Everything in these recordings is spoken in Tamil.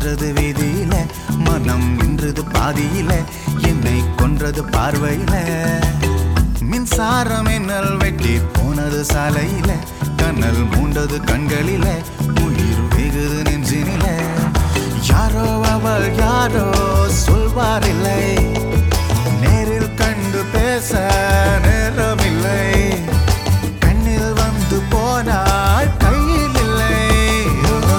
சென்றது வீதியில மனம் நின்றது பாதியில என்னை கொன்றது பார்வையில மின்சாரம் என்னல் வெட்டி போனது சாலையில கண்ணல் மூண்டது கண்களில உயிர் வெகுது நெஞ்சினில யாரோ அவள் யாரோ சொல்வாரில்லை நேரில் கண்டு பேச நேரமில்லை கண்ணில் வந்து போனாள் கையில் இல்லை ஓ,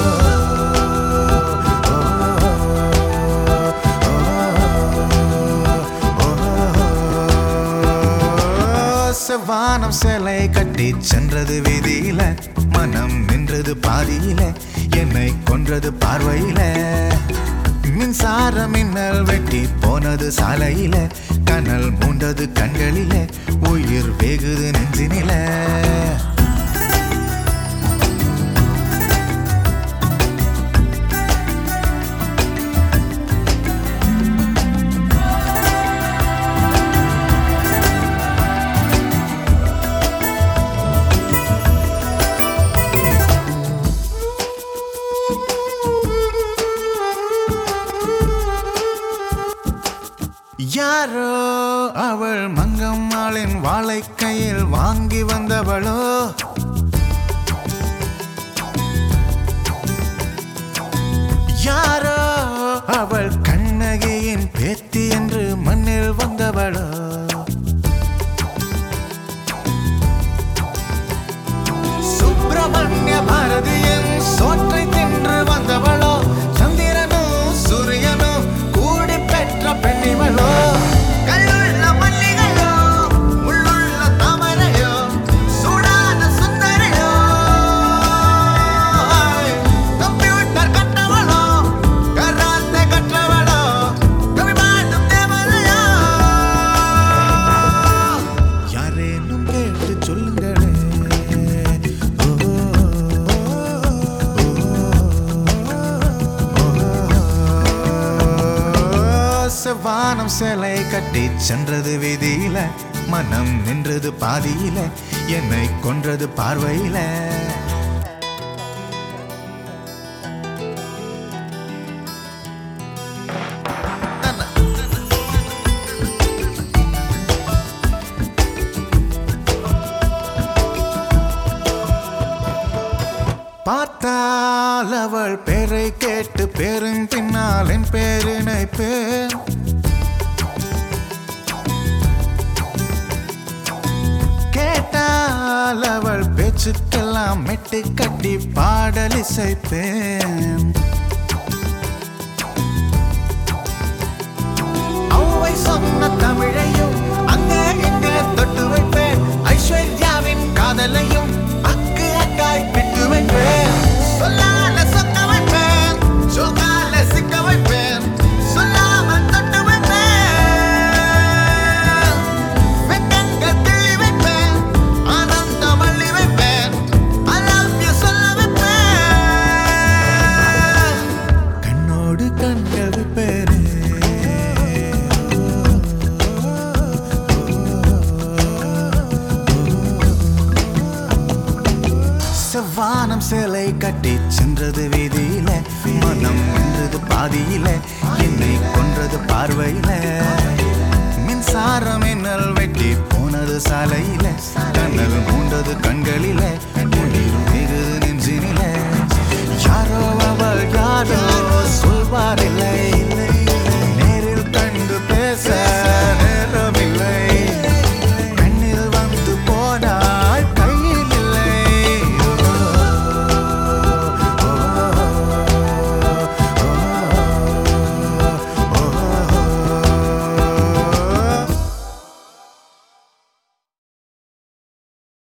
செவ்வானம் சிலை கட்டி சென்றது வீதியில மனம் நின்றது பாதியில என்னை கொன்றது பார்வையில மின்சார மின்னல் வெட்டி போனது சாலையில கனல் மூண்டது கண்களில உயிர் வெகுது நெஞ்சினில யாரோ அவள் மங்கம்மாளின் வாளை கையில் வாங்கி வந்தவளோ யாரோ அவள் கண்ணகியின் பேத்தி என்று மண்ணில் வந்தவளோ சுப்பிரமணிய பாரதியின் சோற்றை தின்று வந்தவளோ சந்திரனும் சூரியனும் கூடி பெற்ற பெண்ணிவளோ கல்லுள்ள மல்லிகையோ உள்ளுள்ள தாமரையோ சூடான சுந்தரியோ கம்ப்யூட்டர் கற்றவளோ கராத்தே கற்றவளோ கவி பாடும் தேவதையோ யாரேனும் கேட்டு சொல்லுங்களே செவ்வானம் சிலை கட்டி சென்றது வீதியில மனம் நின்றது பாதியில என்னை கொன்றது பார்வையில பார்த்தால் அவள் பேரை கேட்டு பேரும் பின்னால் என் பேரினை பேர் கேட்டால் அவள் பேச்சுக்கெல்லாம் மெட்டு கட்டி பாடல் இசைப்பேன் ஔவை சொன்ன தமிழையும் அங்கே இங்கே தொட்டு வைப்பேன் ஐஸ்வர்யாவின் காதலையும் அக்கு அக்காய் பிட்டு வைப்பேன் சொல்லால சொக்க வைப்பேன் சொல்லால சிக்க வைப்பேன் சொல்லாம தொட்டு வைப்பேன் வெக்கங்கள் கிள்ளி வைப்பேன் ஆனந்தம் அள்ளி வைப்பேன் I love you சொல்ல வைப்பேன் கண்ணோடு கண்கள் வைப்பேனே செவ்வானம் சிலை கட்டி சென்றது வீதியில மனம் நின்றது பாதியில என்னை கொன்றது பார்வையில மின்சாரம் என்னல் வெட்டி போனது சாலையில கண்ணல் மூண்டது கண்களில